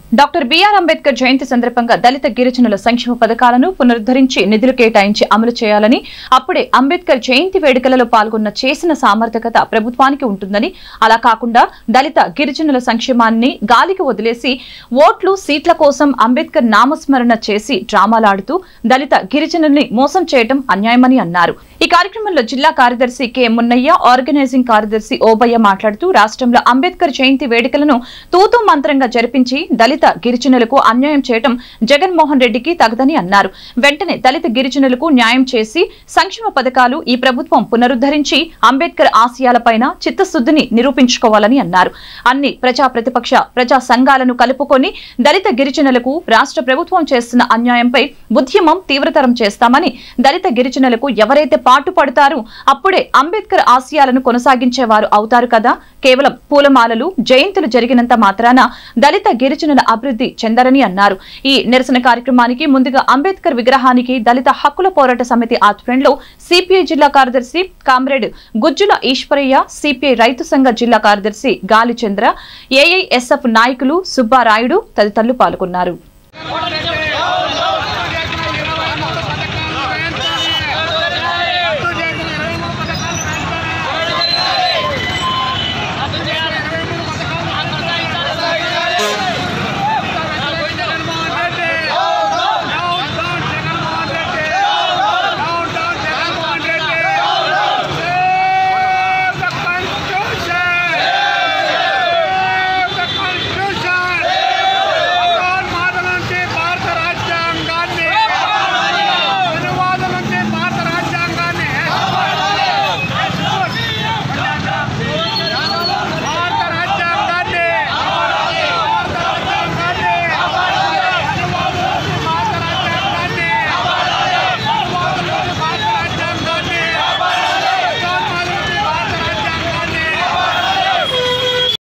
doctor BR Ambedkar జయంతి సందర్భంగా దళిత గిరిజనుల సంక్షేమ పథకాలను పునరుద్ధరించి నిధులు కేటాయించి అమలు చేయాలని అప్పుడే అంబేద్కర్ జయంతి వేడుకలలో పాల్గొన్న చేసిన సామర్థ్యత ప్రభుత్వానికి ఉంటుందని అలా కాకుండా దళిత గిరిజనుల సంక్షేమాన్ని గాలికి వదిలేసి ఓట్లు సీట్ల కోసం అంబేద్కర్ నామస్మరణ చేసి డ్రామాలాడుతూ దళిత గిరిజనుల్ని మోసం చేయడం అన్యాయమని అన్నారు ఈ కార్యక్రమంలో జిల్లా కార్యదర్శి కె మున్నయ్య ఆర్గనైజింగ్ కార్యదర్శి ఓబయ్య మాట్లాడుతూ రాష్ట్రంలో అంబేద్కర్ జయంతి వేడుకలను తూతూ మంత్రంగా జరిపించి దళిత గిరిజనులకు అన్యాయం చేయడం జగన్మోహన్ రెడ్డికి తగదని అన్నారు వెంటనే దళిత గిరిజనులకు న్యాయం చేసి సంక్షేమ పథకాలు ఈ ప్రభుత్వం పునరుద్ధరించి అంబేద్కర్ ఆశయాలపైన చిత్తశుద్ధిని నిరూపించుకోవాలని అన్నారు అన్ని ప్రజా ప్రతిపక్ష ప్రజా సంఘాలను కలుపుకొని దళిత గిరిజనులకు రాష్ట్ర ప్రభుత్వం చేస్తున్న అన్యాయంపై ఉద్యమం తీవ్రతరం చేస్తామని దళిత గిరిజనులకు ఎవరైతే పాటుపడతారో అప్పుడే అంబేద్కర్ ఆశయాలను కొనసాగించేవారు అవుతారు కదా కేవలం పూలమాలలు జయంతులు జరిగినంత మాత్రాన దళిత గిరిజనుల అభివృద్ధి చెందరని అన్నారు ఈ నిరసన కార్యక్రమానికి ముందుగా అంబేద్కర్ విగ్రహానికి దళిత హక్కుల పోరాట సమితి ఆధ్వర్యంలో సిపిఐ జిల్లా కార్యదర్శి కామ్రేడ్ గుజ్జుల ఈశ్వరయ్య సిపిఐ రైతు సంఘ జిల్లా కార్యదర్శి గాలిచంద్ర ఏఐఎస్ఎఫ్ నాయకులు సుబ్బారాయుడు తదితరులు పాల్గొన్నారు